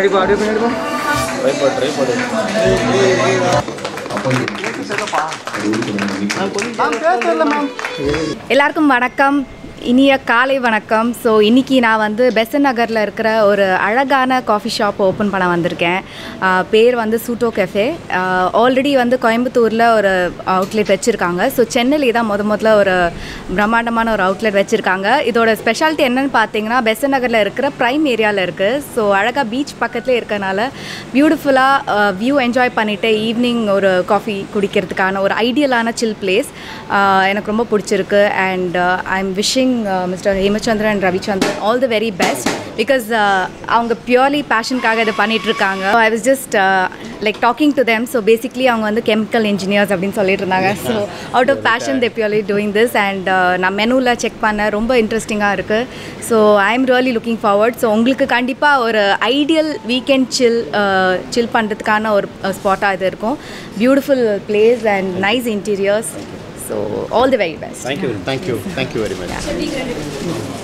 பின்னாடி போ அப்படியே பின்னாடி போ ட்ரைபாட் ட்ரைபாட் எல்லாருக்கும் வணக்கம் இனிய காலை வணக்கம் ஸோ இன்னைக்கு நான் வந்து பெசன் நகரில் இருக்கிற ஒரு அழகான காஃபி ஷாப் ஓப்பன் பண்ண வந்திருக்கேன் ஆஹ் பேர் வந்து சூட்டோ கெஃபே ஆல்ரெடி வந்து கோயம்புத்தூரில் ஒரு அவுட்லெட் வச்சுருக்காங்க ஸோ சென்னையிலே தான் முத முதல்ல ஒரு பிரம்மாண்டமான ஒரு அவுட்லெட் வச்சுருக்காங்க இதோட ஸ்பெஷாலிட்டி என்னன்னு பார்த்தீங்கன்னா பெசன் நகரில் இருக்கிற ப்ரைம் ஏரியாவில் இருக்குது ஸோ அழகாக பீச் பக்கத்துலேயே இருக்கனால பியூட்டிஃபுல்லாக வியூ என்ஜாய் பண்ணிவிட்டு ஈவினிங் ஒரு காஃபி குடிக்கிறதுக்கான ஒரு ஐடியலான சில் பிளேஸ் எனக்கு ரொம்ப பிடிச்சிருக்கு and I am wishing Mr Hemachandran and Ravichandran all the very best because அவங்க பியூர்லி பேஷனுக்காக இதை பண்ணிட்டு இருக்காங்க I was just like talking to them so basically அவங்க வந்து கெமிக்கல் இன்ஜினியர்ஸ் அப்படின்னு சொல்லிட்டு இருந்தாங்க so out of passion they purely doing this and நான் மெனுவில் செக் பண்ணேன் ரொம்ப இன்ட்ரெஸ்டிங்காக இருக்குது so I am really looking forward so உங்களுக்கு கண்டிப்பாக ஒரு ஐடியல் வீக்கெண்ட் சில் சில் பண்ணுறதுக்கான ஒரு ஸ்பாட்டாக இது இருக்கும் beautiful place and nice interiors so all the very best thank you thank you thank you very much